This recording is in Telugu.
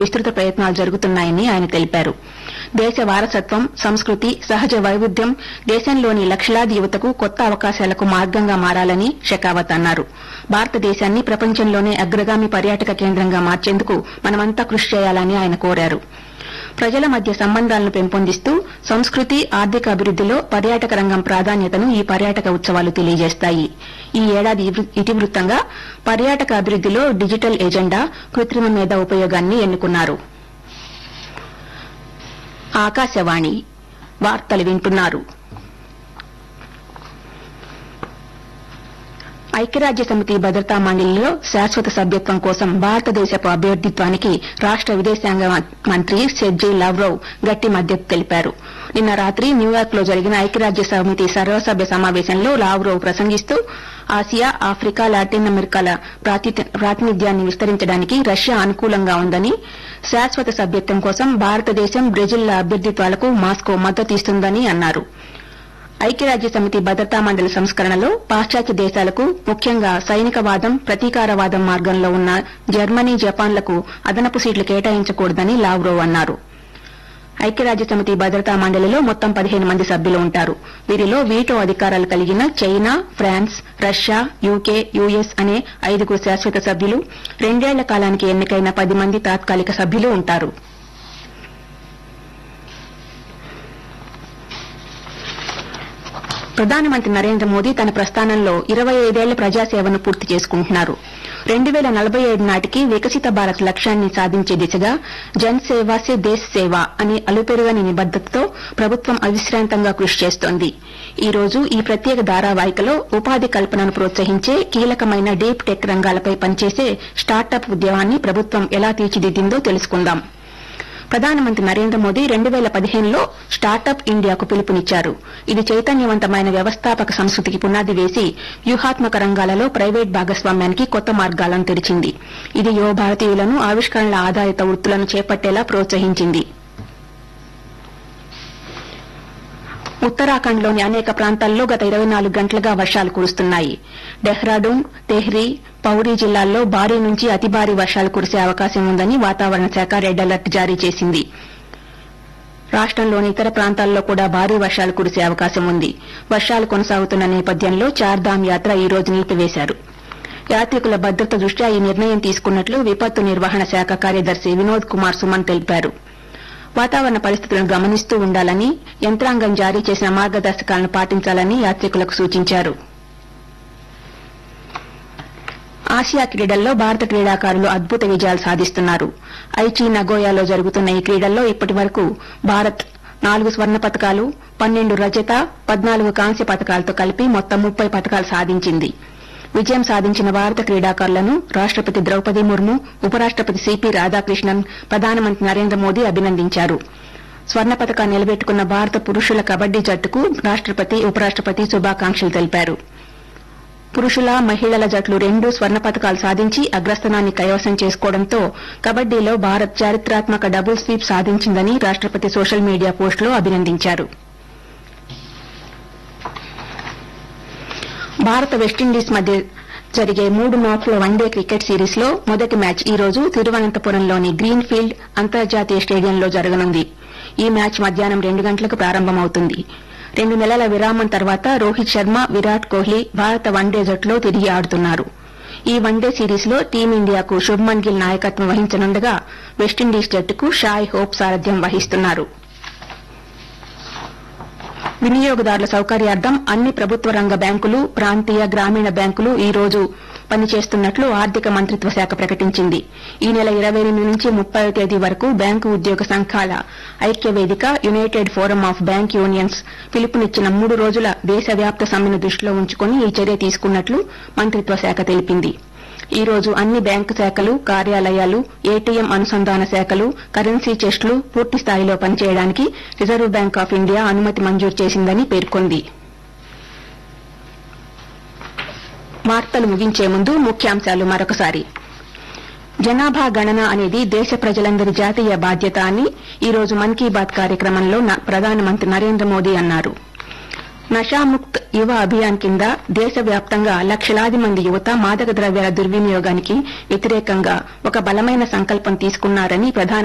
విస్తృత ప్రయత్నాలు జరుగుతున్నాయని ఆయన తెలిపారు దేశ వారసత్వం సంస్కృతి సహజ వైవిధ్యం దేశంలోని లక్షలాది యువతకు కొత్త అవకాశాలకు మార్గంగా మారాలని షెకావత్ అన్నారు భారతదేశాన్ని ప్రపంచంలోనే అగ్రగామి పర్యాటక కేంద్రంగా మార్చేందుకు మనమంతా కృషి చేయాలని ఆయన కోరారు ప్రజల మధ్య సంబంధాలను పెంపొందిస్తూ సంస్కృతి ఆర్థిక అభివృద్దిలో పర్యాటక రంగం ప్రాధాన్యతను ఈ పర్యాటక ఉత్సవాలు తెలియజేస్తాయి ఈ ఏడాది ఇవృ- ఇతివృత్తంగా పర్యాటక అభివృద్దిలో డిజిటల్ ఎజెండా కృత్రిమ మేధ ఉపయోగాన్ని ఎన్నుకున్నారు ఆకాశవాణి వార్తలు వింటున్నారు ఐక్యరాజ్య సమితి భద్రతా మండలిలో శాశ్వత సభ్యత్వం కోసం భారతదేశపు అభ్యర్థిత్వానికి రాష్ట విదేశాంగ మంత్రి సెర్జీ లావ్రోవ్ గట్టి మద్దతు తెలిపారు నిన్న రాత్రి న్యూయార్క్ లో జరిగిన ఐక్యరాజ్య సమితి సర్వసభ్య సమావేశంలో లావ్రోవ్ ప్రసంగిస్తూ ఆసియా ఆఫ్రికా లాటిన్ అమెరికాల ప్రాతి- ప్రాతినిధ్యాన్ని విస్తరించడానికి రష్యా అనుకూలంగా ఉందని శాశ్వత సభ్యత్వం కోసం భారతదేశం బ్రెజిల్ల అభ్యర్థిత్వాలకు మాస్కో మద్దతు ఇస్తుందని అన్నారు ఐక్యరాజ్య సమితి భద్రతా మండలి సంస్కరణలో పాశ్చాత్య దేశాలకు ముఖ్యంగా సైనికవాదం ప్రతీకారవాదం మార్గంలో ఉన్న జర్మనీ జపాన్లకు అదనపు సీట్లు కేటాయించకూడదని లావ్రోవ్ అన్నారు ఐక్యరాజ్య సమితి భద్రతా మండలిలో మొత్తం పదిహేను మంది సభ్యులు ఉంటారు వీరిలో వీటో అధికారాలు కలిగిన China France Russia UK US అనే ఐదుగురు శాశ్వత సభ్యులు రెండేళ్ల కాలానికి ఎన్నికైన పది మంది తాత్కాలిక సభ్యులు ఉంటారు ప్రధానమంత్రి నరేంద్ర మోదీ తన ప్రస్థానంలో ఇరవై ఐదేళ్ల ప్రజాసేవను పూర్తి చేసుకుంటున్నారు రెండు వేల నలభై ఏడు నాటికి వికసిత భారత్ లక్ష్యాన్ని సాధించే దిశగా జన్ సేవా సే దేశ్ సేవ అనే అలుపెరుగని నిబద్దతతో ప్రభుత్వం అవిశ్రాంతంగా కృషి చేస్తోంది ఈ రోజు ఈ ప్రత్యేక ధారావాహికలో ఉపాధి కల్పనను ప్రోత్సహించే కీలకమైన డీప్ టెక్ రంగాలపై పనిచేసే స్టార్టప్ ఉద్యమాన్ని ప్రభుత్వం ఎలా తీర్చిదిద్దిందో తెలుసుకుందాం ప్రధానమంత్రి నరేంద్ర మోదీ రెండు వేల పదిహేనులో స్టార్టప్ ఇండియాకు పిలుపునిచ్చారు ఇది చైతన్యవంతమైన వ్యవస్థాపక సంస్కృతికి పునాది వేసి వ్యూహాత్మక రంగాలలో ప్రైవేట్ భాగస్వామ్యానికి కొత్త మార్గాలను తెరిచింది ఇది యువ భారతీయులను ఆవిష్కరణల ఆధారిత వృత్తులను చేపట్టేలా ప్రోత్సహించింది ఉత్తరాఖండ్లోని అనేక ప్రాంతాల్లో గత ఇరవై నాలుగు గంటలుగా వర్షాలు కురుస్తున్నాయి డెహ్రాడూన్ తెహ్రీ పౌరీ జిల్లాల్లో భారీ నుంచి అతి భారీ వర్షాలు కురిసే అవకాశం ఉందని వాతావరణ శాఖ రెడ్ అలర్ట్ జారీ చేసింది రాష్టంలోని ఇతర ప్రాంతాల్లో కూడా భారీ వర్షాలు కురిసే అవకాశం ఉంది వర్షాలు కొనసాగుతున్న నేపథ్యంలో చార్ధామ్ యాత్ర ఈ రోజు నిలిపివేశారు యాత్రికుల భద్రత దృష్ట్యా ఈ నిర్ణయం తీసుకున్నట్లు విపత్తు నిర్వహణ శాఖ కార్యదర్శి వినోద్ కుమార్ సుమన్ తెలిపారు వాతావరణ పరిస్థితులను గమనిస్తూ ఉండాలని యంత్రాంగం జారీ చేసిన మార్గదర్శకాలను పాటించాలని యాత్రికులకు సూచించారు ఆసియా క్రీడల్లో భారత క్రీడాకారులు అద్భుత విజయాలు సాధిస్తున్నారు ఐచి నగోయాలో జరుగుతున్న ఈ క్రీడల్లో ఇప్పటి వరకు భారత్ నాలుగు స్వర్ణ పతకాలు పన్నెండు రజత పద్నాలుగు కాంస్య పతకాలతో కలిపి మొత్తం ముప్పై పతకాలు సాధించింది విజయం సాధించిన భారత క్రీడాకారులను రాష్టపతి ద్రౌపది ముర్ము ఉపరాష్టపతి సిపి రాధాకృష్ణన్ ప్రధానమంత్రి నరేంద్ర మోదీ అభినందించారు స్వర్ణ పతకాన్ని నిలబెట్టుకున్న భారత పురుషుల కబడ్డీ జట్టుకు రాష్టపతి ఉపరాష్టపతి శుభాకాంక్షలు తెలిపారు పురుషుల మహిళల జట్లు రెండూ స్వర్ణ పతకాలు సాధించి అగ్రస్థానాన్ని కైవసం చేసుకోవడంతో కబడ్డీలో భారత్ చారిత్రాత్మక డబుల్ స్వీప్ సాధించిందని రాష్టపతి సోషల్ మీడియా పోస్టులో అభినందించారు భారత వెస్టిండీస్ మధ్య జరిగే మూడు మ్యాచ్ల వన్డే క్రికెట్ సిరీస్ లో మొదటి మ్యాచ్ ఈ రోజు తిరువనంతపురంలోని గ్రీన్ ఫీల్డ్ అంతర్జాతీయ స్టేడియంలో జరగనుంది ఈ మ్యాచ్ మధ్యాహ్నం రెండు గంటలకు ప్రారంభమవుతుంది రెండు నెలల విరామం తర్వాత రోహిత్ శర్మ విరాట్ కోహ్లీ భారత వన్డే జట్టులో తిరిగి ఆడుతున్నారు ఈ వన్డే సిరీస్ లో టీమిండియాకు శుభ్మన్ గిల్ నాయకత్వం వహించనుండగా వెస్టిండీస్ జట్టుకు షాయ్ హోప్ సారథ్యం వహిస్తున్నారు వినియోగదారుల సౌకర్యార్థం అన్ని ప్రభుత్వ రంగ బ్యాంకులు ప్రాంతీయ గ్రామీణ బ్యాంకులు ఈ రోజు పనిచేస్తున్నట్లు ఆర్థిక మంత్రిత్వ శాఖ ప్రకటించింది ఈ నెల ఇరవై ఎనిమిది నుంచి ముప్పై తేదీ వరకు బ్యాంకు ఉద్యోగ సంఘాల ఐక్య వేదిక united forum of bank unions పిలుపునిచ్చిన మూడు రోజుల దేశవ్యాప్త సమ్మెను దృష్టిలో ఉంచుకుని ఈ చర్య తీసుకున్నట్లు మంత్రిత్వ శాఖ తెలిపింది ఈ రోజు అన్ని బ్యాంకు శాఖలు కార్యాలయాలు ఏటీఎం అనుసంధాన శాఖలు కరెన్సీ చెస్టులు పూర్తి స్థాయిలో పనిచేయడానికి రిజర్వ్ బ్యాంక్ ఆఫ్ ఇండియా అనుమతి మంజూరు చేసిందని పేర్కొంది వార్తలు ముగించే ముందు ముఖ్యాంశాలు మరొకసారి జనాభా గణన అనేది దేశ ప్రజలందరి జాతీయ బాధ్యత అని ఈ రోజు మన్ కీ బాత్ కార్యక్రమంలో న- ప్రధానమంత్రి నరేంద్ర మోదీ అన్నారు నషాముక్త్ యువ అభియాన్ కింద దేశవ్యాప్తంగా లక్షలాది మంది యువత మాదక ద్రవ్యాల దుర్వినియోగానికి వ్యతిరేకంగా ఒక బలమైన సంకల్పం తీసుకున్నారని ప్రధాన